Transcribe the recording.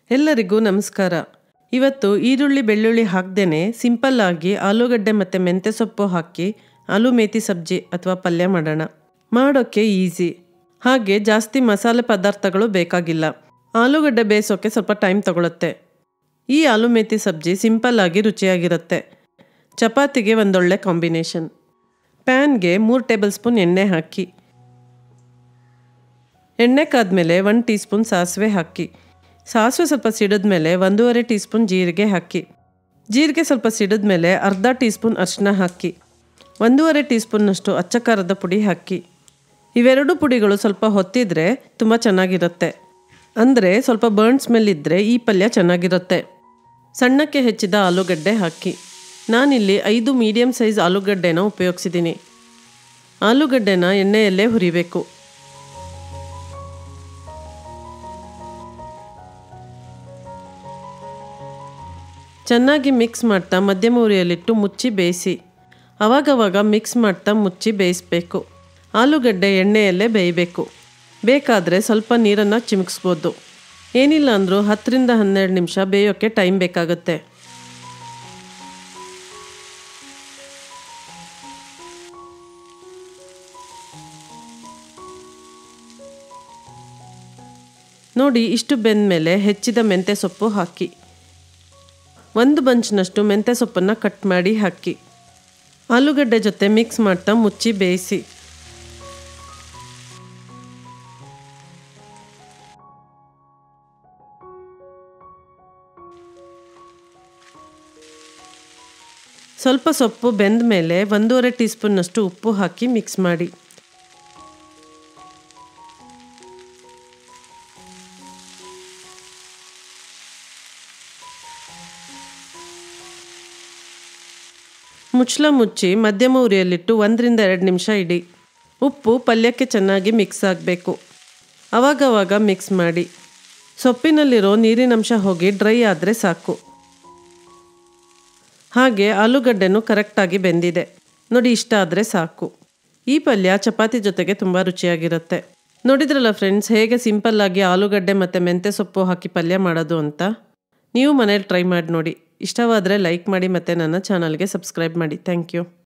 ಎಲ್ಲರಿಗೂ ನಮಸ್ಕಾರ ಇವತ್ತು ಈರುಳ್ಳಿ ಬೆಳ್ಳುಳ್ಳಿ ಹಾಕ್ದೇನೆ ಸಿಂಪಲ್ ಆಗಿ ಆಲೂಗಡ್ಡೆ ಮತ್ತು ಮೆಂತ್ಯ ಸೊಪ್ಪು ಹಾಕಿ ಆಲೂ ಮೇಥಿ ಸಬ್ಜಿ ಅಥವಾ ಪಲ್ಯ ಮಾಡೋಣ ಮಾಡೋಕ್ಕೆ ಈಸಿ ಹಾಗೆ ಜಾಸ್ತಿ ಮಸಾಲೆ ಪದಾರ್ಥಗಳು ಬೇಕಾಗಿಲ್ಲ ಆಲೂಗಡ್ಡೆ ಬೇಯಿಸೋಕ್ಕೆ ಸ್ವಲ್ಪ ಟೈಮ್ ತಗೊಳುತ್ತೆ ಈ ಆಲೂ ಮೇಥಿ ಸಬ್ಜಿ ಸಿಂಪಲ್ ಆಗಿ ರುಚಿಯಾಗಿರುತ್ತೆ ಚಪಾತಿಗೆ ಒಂದೊಳ್ಳೆ ಕಾಂಬಿನೇಷನ್ ಪ್ಯಾನ್ಗೆ ಮೂರು ಟೇಬಲ್ ಸ್ಪೂನ್ ಎಣ್ಣೆ ಹಾಕಿ ಎಣ್ಣೆ ಕಾದ್ಮೇಲೆ ಒಂದು ಟೀ ಸ್ಪೂನ್ ಸಾಸಿವೆ ಹಾಕಿ ಸಾಸಿವೆ ಸ್ವಲ್ಪ ಸಿಡಿದ್ಮೇಲೆ ಒಂದೂವರೆ ಟೀ ಸ್ಪೂನ್ ಜೀರಿಗೆ ಹಾಕಿ ಜೀರಿಗೆ ಸ್ವಲ್ಪ ಸಿಡಿದ್ಮೇಲೆ ಅರ್ಧ ಟೀ ಸ್ಪೂನ್ ಅರಿಶಿನ ಹಾಕಿ ಒಂದೂವರೆ ಟೀ ಸ್ಪೂನ್ನಷ್ಟು ಅಚ್ಚ ಖಾರದ ಪುಡಿ ಹಾಕಿ ಇವೆರಡು ಪುಡಿಗಳು ಸ್ವಲ್ಪ ಹೊತ್ತಿದ್ರೆ ತುಂಬ ಚೆನ್ನಾಗಿರುತ್ತೆ ಅಂದರೆ ಸ್ವಲ್ಪ ಬರ್ನ್ ಸ್ಮೆಲ್ ಇದ್ದರೆ ಈ ಪಲ್ಯ ಚೆನ್ನಾಗಿರುತ್ತೆ ಸಣ್ಣಕ್ಕೆ ಹೆಚ್ಚಿದ ಆಲೂಗಡ್ಡೆ ಹಾಕಿ ನಾನಿಲ್ಲಿ ಐದು ಮೀಡಿಯಮ್ ಸೈಜ್ ಆಲೂಗಡ್ಡೆನ ಉಪಯೋಗಿಸಿದ್ದೀನಿ ಆಲೂಗಡ್ಡೆನ ಎಣ್ಣೆಯಲ್ಲೇ ಹುರಿಬೇಕು ಚೆನ್ನಾಗಿ ಮಿಕ್ಸ್ ಮಾಡ್ತಾ ಮಧ್ಯಮ ಉರಿಯಲ್ಲಿಟ್ಟು ಮುಚ್ಚಿ ಬೇಯಿಸಿ ಅವಾಗವಾಗ ಮಿಕ್ಸ್ ಮಾಡ್ತಾ ಮುಚ್ಚಿ ಬೇಯಿಸಬೇಕು ಆಲೂಗಡ್ಡೆ ಎಣ್ಣೆಯಲ್ಲೇ ಬೇಯಬೇಕು ಬೇಕಾದರೆ ಸ್ವಲ್ಪ ನೀರನ್ನು ಚಿಮುಕ್ಸ್ಬೋದು ಏನಿಲ್ಲ ಅಂದರೂ ಹತ್ತರಿಂದ ಹನ್ನೆರಡು ನಿಮಿಷ ಬೇಯೋಕ್ಕೆ ಟೈಮ್ ಬೇಕಾಗುತ್ತೆ ನೋಡಿ ಇಷ್ಟು ಬೆಂದಮೇಲೆ ಹೆಚ್ಚಿದ ಮೆಂತ್ಯ ಸೊಪ್ಪು ಹಾಕಿ ಒಂದು ಬಂಚ್ನಷ್ಟು ಮೆಂತ್ಯ ಸೊಪ್ಪನ್ನು ಕಟ್ ಮಾಡಿ ಹಾಕಿ ಆಲೂಗಡ್ಡೆ ಜೊತೆ ಮಿಕ್ಸ್ ಮಾಡ್ತಾ ಮುಚ್ಚಿ ಬೇಯಿಸಿ ಸ್ವಲ್ಪ ಸೊಪ್ಪು ಬೆಂದ ಮೇಲೆ ಒಂದೂವರೆ ಟೀ ಸ್ಪೂನ್ನಷ್ಟು ಉಪ್ಪು ಹಾಕಿ ಮಿಕ್ಸ್ ಮಾಡಿ ಮುಚ್ಚಳ ಮುಚ್ಚಿ ಮಧ್ಯಮ ಉರಿಯಲ್ಲಿಟ್ಟು ಒಂದರಿಂದ ಎರಡು ನಿಮಿಷ ಇಡಿ ಉಪ್ಪು ಪಲ್ಯಕ್ಕೆ ಚೆನ್ನಾಗಿ ಮಿಕ್ಸ್ ಆಗಬೇಕು ಅವಾಗವಾಗ ಮಿಕ್ಸ್ ಮಾಡಿ ಸೊಪ್ಪಿನಲ್ಲಿರೋ ನೀರಿನಂಶ ಹೋಗಿ ಡ್ರೈ ಆದರೆ ಸಾಕು ಹಾಗೆ ಆಲೂಗಡ್ಡೆನೂ ಕರೆಕ್ಟಾಗಿ ಬೆಂದಿದೆ ನೋಡಿ ಇಷ್ಟ ಆದರೆ ಸಾಕು ಈ ಪಲ್ಯ ಚಪಾತಿ ಜೊತೆಗೆ ತುಂಬ ರುಚಿಯಾಗಿರುತ್ತೆ ನೋಡಿದ್ರಲ್ಲ ಫ್ರೆಂಡ್ಸ್ ಹೇಗೆ ಸಿಂಪಲ್ಲಾಗಿ ಆಲೂಗಡ್ಡೆ ಮತ್ತು ಮೆಂತ್ಯ ಸೊಪ್ಪು ಹಾಕಿ ಪಲ್ಯ ಮಾಡೋದು ಅಂತ ನೀವು ಮನೇಲಿ ಟ್ರೈ ಮಾಡಿ ನೋಡಿ ಇಷ್ಟವಾದರೆ ಲೈಕ್ ಮಾಡಿ ಮತ್ತು ನನ್ನ ಚಾನಲ್ಗೆ ಸಬ್ಸ್ಕ್ರೈಬ್ ಮಾಡಿ ಥ್ಯಾಂಕ್ ಯು